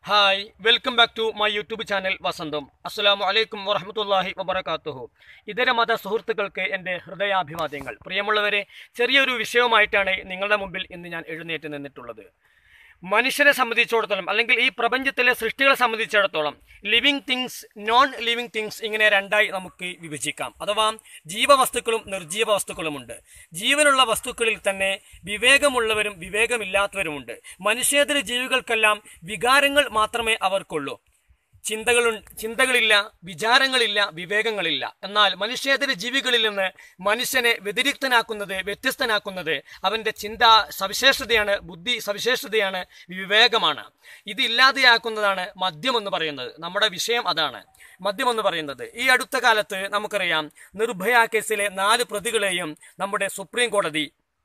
hi welcome back to my YouTube channel Vasantham അസ്സലാമു അലൈക്കും വറഹമത്തല്ലാഹി വബർക്കാത്തുഹു ഇതര മത സുഹൃത്തുക്കൾക്ക് എൻ്റെ ഹൃദയാഭിവാദ്യങ്ങൾ പ്രിയമുള്ളവരെ ചെറിയൊരു വിഷയവുമായിട്ടാണ് നിങ്ങളുടെ മുമ്പിൽ ഇന്ന് ഞാൻ എഴുന്നേറ്റ് നിന്നിട്ടുള്ളത് മനുഷ്യരെ സംബന്ധിച്ചിടത്തോളം അല്ലെങ്കിൽ ഈ പ്രപഞ്ചത്തിലെ സൃഷ്ടികളെ സംബന്ധിച്ചിടത്തോളം living things non living things ഇങ്ങനെ രണ്ടായി നമുക്ക് വിഭജിക്കാം അഥവാ ജീവവസ്തുക്കളും നിർജീവ വസ്തുക്കളുമുണ്ട് ജീവനുള്ള വസ്തുക്കളിൽ തന്നെ വിവേകമുള്ളവരും വിവേകമില്ലാത്തവരുമുണ്ട് മനുഷ്യേതര ജീവികൾക്കെല്ലാം വികാരങ്ങൾ മാത്രമേ അവർക്കുള്ളൂ ചിന്തകളു ചിന്തകളില്ല വിചാരങ്ങളില്ല വിവേകങ്ങളില്ല എന്നാൽ മനുഷ്യേതര ജീവികളിൽ നിന്ന് മനുഷ്യനെ വ്യതിരിക്തനാക്കുന്നത് വ്യത്യസ്തനാക്കുന്നത് അവന്റെ ചിന്താ സവിശേഷതയാണ് ബുദ്ധി സവിശേഷതയാണ് വിവേകമാണ് ഇത് ഇല്ലാതെയാക്കുന്നതാണ് മദ്യം എന്ന് പറയുന്നത് നമ്മുടെ വിഷയം അതാണ് മദ്യം എന്ന് പറയുന്നത് ഈ അടുത്ത കാലത്ത് നമുക്കറിയാം നിർഭയ കേസിലെ നാല് പ്രതികളെയും നമ്മുടെ സുപ്രീം കോടതി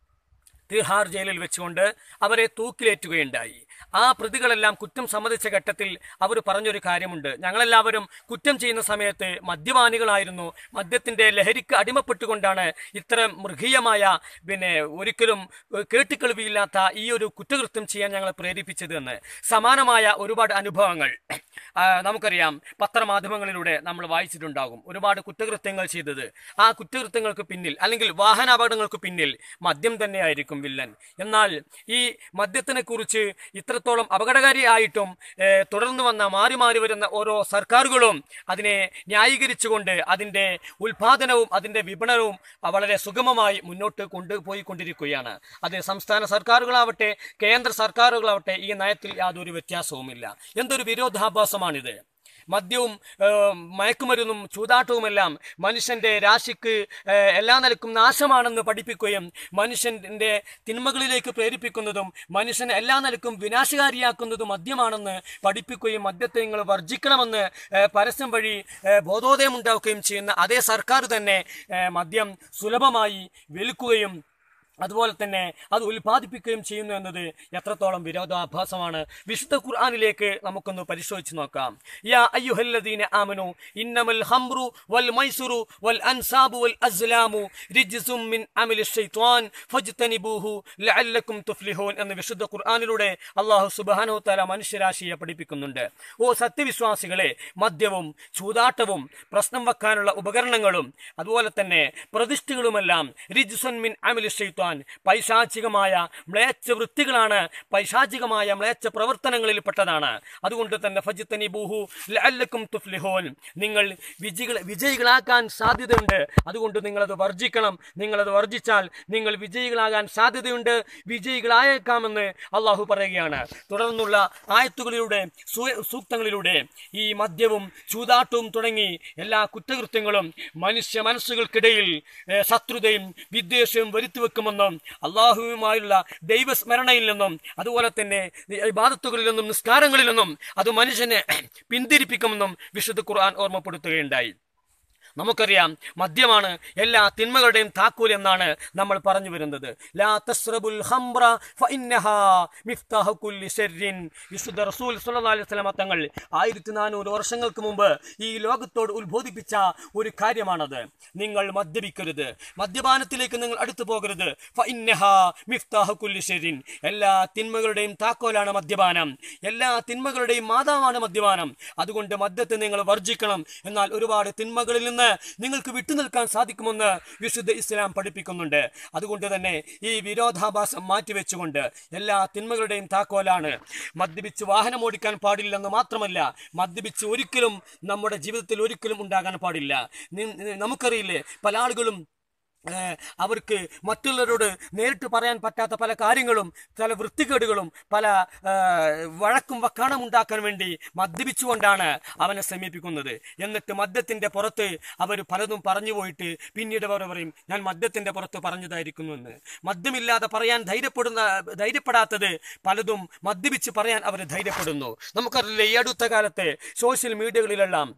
തിഹാർ ജയിലിൽ വെച്ചുകൊണ്ട് അവരെ തൂക്കിലേറ്റുകയുണ്ടായി ആ പ്രതികളെല്ലാം കുറ്റം സമ്മതിച്ച ഘട്ടത്തിൽ അവർ പറഞ്ഞൊരു കാര്യമുണ്ട് ഞങ്ങളെല്ലാവരും കുറ്റം ചെയ്യുന്ന സമയത്ത് മദ്യപാനികളായിരുന്നു മദ്യത്തിന്റെ ലഹരിക്ക് അടിമപ്പെട്ടുകൊണ്ടാണ് ഇത്തരം മൃഗീയമായ പിന്നെ ഒരിക്കലും ഏഹ്, കേട്ടുകേൾവിയില്ലാത്ത ഈ ഒരു കുറ്റകൃത്യം ചെയ്യാൻ ഞങ്ങളെ പ്രേരിപ്പിച്ചത് എന്ന് സമാനമായ ഒരുപാട് അനുഭവങ്ങൾ ആ, നമുക്കറിയാം പത്രമാധ്യമങ്ങളിലൂടെ നമ്മൾ വായിച്ചിട്ടുണ്ടാകും ഒരുപാട് കുറ്റകൃത്യങ്ങൾ ചെയ്തത് ആ കുറ്റകൃത്യങ്ങൾക്ക് പിന്നിൽ അല്ലെങ്കിൽ വാഹനാപകടങ്ങൾക്ക് പിന്നിൽ മദ്യം തന്നെയായിരിക്കും വില്ലൻ എന്നാൽ ഈ മദ്യത്തിനെ കുറിച്ച് ഇത്രത്തോളം അപകടകാരിയായിട്ടും ഏ, തുടർന്ന് വന്ന മാറി മാറി വരുന്ന ഓരോ സർക്കാരുകളും അതിനെ ന്യായീകരിച്ചുകൊണ്ട് അതിൻ്റെ ഉൽപാദനവും അതിൻ്റെ വിപണനവും ആ, വളരെ സുഗമമായി മുന്നോട്ട് കൊണ്ടുപോയിക്കൊണ്ടിരിക്കുകയാണ് അത് സംസ്ഥാന സർക്കാരുകളാവട്ടെ കേന്ദ്ര സർക്കാരുകളാവട്ടെ ഈ നയത്തിൽ യാതൊരു വ്യത്യാസവുമില്ല എന്തൊരു വിരോധാഭാസമാണിത് മദ്യവും ഏഹ്, മയക്കുമരുന്നും ചൂതാട്ടവുമെല്ലാം മനുഷ്യന്റെ രാശിക്ക് ഏഹ്, എല്ലാ നിലക്കും നാശമാണെന്ന് പഠിപ്പിക്കുകയും മനുഷ്യന്റെ തിന്മകളിലേക്ക് പ്രേരിപ്പിക്കുന്നതും മനുഷ്യനെ എല്ലാ നിലക്കും വിനാശകാരിയാക്കുന്നതും മദ്യമാണെന്ന് പഠിപ്പിക്കുകയും മദ്യത്തെ നിങ്ങൾ വർജിക്കണമെന്ന് ഏഹ്, പരസ്യം വഴി ഏഹ്, ബോധോദയം ഉണ്ടാക്കുകയും ചെയ്യുന്ന അതേ സർക്കാർ തന്നെ ഏഹ്, മദ്യം സുലഭമായി വിൽക്കുകയും അതുപോലെ തന്നെ അത് ഉൽപ്പാദിപ്പിക്കുകയും ചെയ്യുന്നു എന്നത് എത്രത്തോളം വിരോധാഭാസമാണ് വിശുദ്ധ ഖുർആനിലേക്ക് നമുക്കൊന്ന് പരിശോധിച്ച് നോക്കാം യാ അയ്യുഹല്ലദീന ആമനു ഇന്നമൽ ഹംറു വൽ മൈസുറു വൽ അൻസാബു വൽ അസ്ലാമു റിജ്സും മിൻ അമലി ശൈത്വാൻ ഫജ്തനിബൂഹു ലഅല്ലക്കും തുഫ്ലിഹൂൻ എന്ന് വിശുദ്ധ ഖുർആനിലൂടെ അല്ലാഹു സുബ്ഹാനഹു തആല മനുഷ്യരാശിയെ പഠിപ്പിക്കുന്നുണ്ട് ഓ സത്യവിശ്വാസികളെ മദ്യവും ചൂതാട്ടവും പ്രശ്നം വെക്കാനുള്ള ഉപകരണങ്ങളും അതുപോലെ തന്നെ പ്രതിഷ്ഠകളുമെല്ലാം റിജ്സുൻ മിൻ അമലി ശൈത്വാൻ പൈശാചികമായ മ്ലേച്ഛ വൃത്തികളാണ് പൈശാചികമായ മ്ലേച്ഛ പ്രവർത്തനങ്ങളിൽപ്പെട്ടതാണ് അതുകൊണ്ട് തന്നെ ഫജിത്തനി ബൂഹു ലഅല്ലക്കും തുഫ്ലിഹോൻ നിങ്ങൾ വിജയികൾ വിജയികളാക്കാൻ സാധ്യതയുണ്ട് അതുകൊണ്ട് നിങ്ങളത് വർജിക്കണം നിങ്ങളത് വർജിച്ചാൽ നിങ്ങൾ വിജയികളാകാൻ സാധ്യതയുണ്ട് വിജയികളായേക്കാമെന്ന് അള്ളാഹു പറയുകയാണ് തുടർന്നുള്ള ആയത്തുകളിലൂടെ സൂ- സൂക്തങ്ങളിലൂടെ ഈ മദ്യവും ചൂതാട്ടവും തുടങ്ങി എല്ലാ കുറ്റകൃത്യങ്ങളും മനുഷ്യ മനസ്സുകൾക്കിടയിൽ ഏഹ്, ശത്രുതയും വിദ്വേഷവും വരുത്തിവെക്കുമെന്നും അള്ളാഹുവുമായുള്ള ദൈവസ്മരണയിൽ നിന്നും അതുപോലെ തന്നെ ഇബാദത്തുകളിൽ നിന്നും നിസ്കാരങ്ങളിൽ നിന്നും അത് മനുഷ്യനെ പിന്തിരിപ്പിക്കുമെന്നും വിശുദ്ധ ഖുർആൻ ഓർമ്മപ്പെടുത്തുകയുണ്ടായി നമുക്കറിയാം മദ്യമാണ് എല്ലാ തിന്മകളുടെയും താക്കോൽ എന്നാണ് നമ്മൾ പറഞ്ഞു വരുന്നത് ലാ തസ്റബുൽ ഖംറ ഫഇന്നഹാ മിഫ്താഹു കുല്ലി ശർരിൻ വിശുദ്ധ റസൂൽ സ്വല്ലല്ലാഹു അലൈഹി വസല്ലമ തങ്ങൾ ആയിരത്തി നാനൂറ് വർഷങ്ങൾക്ക് മുമ്പ് ഈ ലോകത്തോട് ഉത്ബോധിപ്പിച്ച ഒരു കാര്യമാണത് നിങ്ങൾ മദ്യപിക്കരുത് മദ്യപാനത്തിലേക്ക് നിങ്ങൾ അടുത്തു പോകരുത് ഫഇന്നഹാ മിഫ്താഹു കുല്ലി ശർരിൻ എല്ലാ തിന്മകളുടെയും താക്കോലാണ് മദ്യപാനം എല്ലാ തിന്മകളുടെയും മാതാവാണ് മദ്യപാനം അതുകൊണ്ട് മദ്യത്തെ നിങ്ങൾ വർജിക്കണം എന്നാൽ ഒരുപാട് തിന്മകളിൽ നിന്ന് നിങ്ങൾക്ക് വിട്ടുനിൽക്കാൻ സാധിക്കുമെന്ന് വിശുദ്ധ ഇസ്ലാം പഠിപ്പിക്കുന്നുണ്ട് അതുകൊണ്ട് തന്നെ ഈ വിരോധാഭാസം മാറ്റിവെച്ചുകൊണ്ട് എല്ലാ തിന്മകളുടെയും താക്കോലാണ് മദ്യപിച്ച് വാഹനം ഓടിക്കാൻ പാടില്ലെന്ന് മാത്രമല്ല മദ്യപിച്ച് ഒരിക്കലും നമ്മുടെ ജീവിതത്തിൽ ഒരിക്കലും ഉണ്ടാകാൻ പാടില്ല നി- നി- നമുക്കറിയില്ലേ പല ആളുകളും ഏഹ്, അവർക്ക് മറ്റുള്ളവരോട് നേരിട്ട് പറയാൻ പറ്റാത്ത പല കാര്യങ്ങളും ചില വൃത്തികേടുകളും പല ഏഹ്, വഴക്കും വക്കാണം ഉണ്ടാക്കാൻ വേണ്ടി മദ്യപിച്ചുകൊണ്ടാണ് അവനെ സമീപിക്കുന്നത് എന്നിട്ട് മദ്യത്തിന്റെ പുറത്ത് അവർ പലതും പറഞ്ഞു പോയിട്ട് പിന്നീട് അവർ പറയും ഞാൻ മദ്യത്തിന്റെ പുറത്ത് പറഞ്ഞതായിരിക്കുന്നു എന്ന് മദ്യമില്ലാതെ പറയാൻ ധൈര്യപ്പെടുന്ന ധൈര്യപ്പെടാത്തത് പലതും മദ്യപിച്ച് പറയാൻ അവർ ധൈര്യപ്പെടുന്നു നമുക്കറിയില്ല ഈ അടുത്ത കാലത്തെ സോഷ്യൽ മീഡിയകളിലെല്ലാം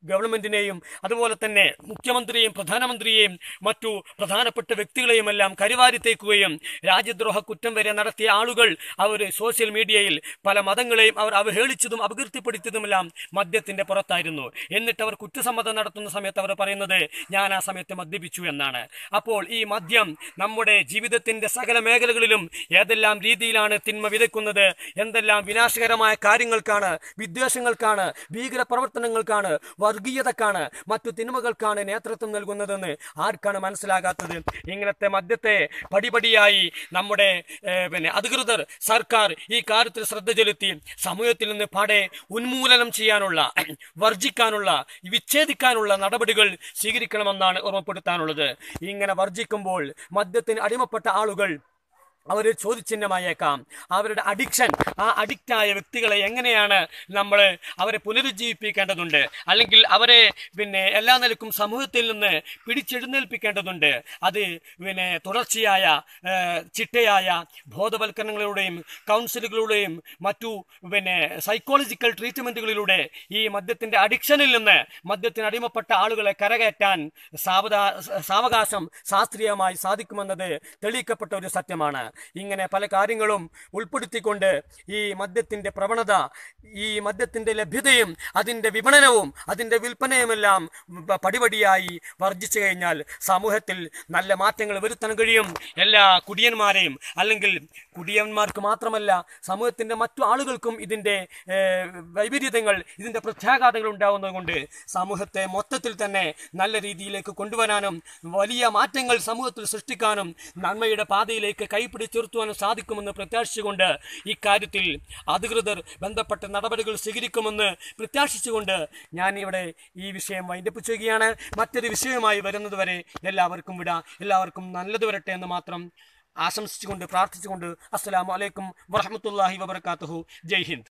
ഗവൺമെന്റിനെയും അതുപോലെ തന്നെ മുഖ്യമന്ത്രിയെയും പ്രധാനമന്ത്രിയെയും മറ്റു പ്രധാനപ്പെട്ട വ്യക്തികളെയും എല്ലാം കരിവാരിത്തേക്കുകയും രാജ്യദ്രോഹ കുറ്റം വരെ നടത്തിയ ആളുകൾ അവർ സോഷ്യൽ മീഡിയയിൽ പല മതങ്ങളെയും അവർ അവഹേളിച്ചതും അപകീർത്തിപ്പെടുത്തിയതുമെല്ലാം മദ്യത്തിന്റെ പുറത്തായിരുന്നു എന്നിട്ട് അവർ കുറ്റസമ്മതം നടത്തുന്ന സമയത്ത് അവർ പറയുന്നത് ഞാൻ ആ സമയത്ത് മദ്യപിച്ചു എന്നാണ് അപ്പോൾ ഈ മദ്യം നമ്മുടെ ജീവിതത്തിന്റെ സകല മേഖലകളിലും ഏതെല്ലാം രീതിയിലാണ് തിന്മ വിതയ്ക്കുന്നത് എന്തെല്ലാം വിനാശകരമായ കാര്യങ്ങൾക്കാണ് വിദ്വേഷങ്ങൾക്കാണ് ഭീകര പ്രവർത്തനങ്ങൾക്കാണ് വർഗീയതക്കാണ് മറ്റു തിന്മകൾക്കാണ് നേതൃത്വം നൽകുന്നതെന്ന് ആർക്കാണ് മനസ്സിലാകാത്തത് ഇങ്ങനത്തെ മദ്യത്തെ പടിപടിയായി നമ്മുടെ ഏഹ്, പിന്നെ അധികൃതർ സർക്കാർ ഈ കാര്യത്തിൽ ശ്രദ്ധ ചെലുത്തി സമൂഹത്തിൽ നിന്ന് പാടെ ഉന്മൂലനം ചെയ്യാനുള്ള വർജിക്കാനുള്ള വിച്ഛേദിക്കാനുള്ള നടപടികൾ സ്വീകരിക്കണമെന്നാണ് ഓർമ്മപ്പെടുത്താനുള്ളത് ഇങ്ങനെ വർജിക്കുമ്പോൾ മദ്യത്തിന് അടിമപ്പെട്ട ആളുകൾ അവർ ചോദ്യചിഹ്നമായേക്കാം അവരുടെ അഡിക്ഷൻ ആ അഡിക്റ്റായ വ്യക്തികളെ എങ്ങനെയാണ് നമ്മൾ അവരെ പുനരുജ്ജീവിപ്പിക്കേണ്ടതുണ്ട് അല്ലെങ്കിൽ അവരെ പിന്നെ എല്ലാ നിലക്കും സമൂഹത്തിൽ നിന്ന് പിടിച്ചെഴുന്നേൽപ്പിക്കേണ്ടതുണ്ട് അത് പിന്നെ തുടർച്ചയായ ആ, ചിട്ടയായ ബോധവൽക്കരണങ്ങളിലൂടെയും കൗൺസിലുകളിലൂടെയും മറ്റു പിന്നെ സൈക്കോളജിക്കൽ ട്രീറ്റ്മെൻറ്റുകളിലൂടെ ഈ മദ്യത്തിൻ്റെ അഡിക്ഷനിൽ നിന്ന് മദ്യത്തിന് അടിമപ്പെട്ട ആളുകളെ കരകയറ്റാൻ സാവധാ സാവകാശം ശാസ്ത്രീയമായി സാധിക്കുമെന്നത് തെളിയിക്കപ്പെട്ട ഒരു സത്യമാണ് ഇങ്ങനെ പല കാര്യങ്ങളും ഉൾപ്പെടുത്തിക്കൊണ്ട് ഈ മദ്യത്തിൻ്റെ പ്രവണത ഈ മദ്യത്തിൻ്റെ ലഭ്യതയും അതിൻ്റെ വിപണനവും അതിൻ്റെ വിൽപ്പനയുമെല്ലാം പ- പടിപടിയായി വർദ്ധിച്ചു കഴിഞ്ഞാൽ സമൂഹത്തിൽ നല്ല മാറ്റങ്ങൾ വരുത്താൻ കഴിയും എല്ലാ കുടിയന്മാരെയും അല്ലെങ്കിൽ കുടിയന്മാർക്ക് മാത്രമല്ല സമൂഹത്തിൻ്റെ മറ്റു ആളുകൾക്കും ഇതിൻ്റെ ഏഹ്, വൈപരീത്യങ്ങൾ ഇതിൻ്റെ പ്രത്യാഘാതങ്ങൾ ഉണ്ടാകുന്നതുകൊണ്ട് സമൂഹത്തെ മൊത്തത്തിൽ തന്നെ നല്ല രീതിയിലേക്ക് കൊണ്ടുവരാനും വലിയ മാറ്റങ്ങൾ സമൂഹത്തിൽ സൃഷ്ടിക്കാനും നന്മയുടെ പാതയിലേക്ക് കൈപ്പിടിച്ചുയർത്തുവാനും സാധിക്കുമെന്ന് പ്രത്യാശിച്ചുകൊണ്ട് ഇക്കാര്യത്തിൽ അധികൃതർ ബന്ധപ്പെട്ട നടപടികൾ സ്വീകരിക്കുമെന്ന് പ്രത്യാശിച്ചുകൊണ്ട് ഞാൻ ഇവിടെ ഈ വിഷയം വൈൻഡപ്പ് ചെയ്യുകയാണ് മറ്റൊരു വിഷയവുമായി വരുന്നതുവരെ എല്ലാവർക്കും വിട എല്ലാവർക്കും നല്ലത് വരട്ടെ എന്ന് മാത്രം ആശംസിച്ചുകൊണ്ട് പ്രാർത്ഥിച്ചുകൊണ്ട് അസ്സലാമു അലൈക്കും വറഹമത്തല്ലാഹി വബർക്കാത്തുഹു ജയ് ഹിന്ദ്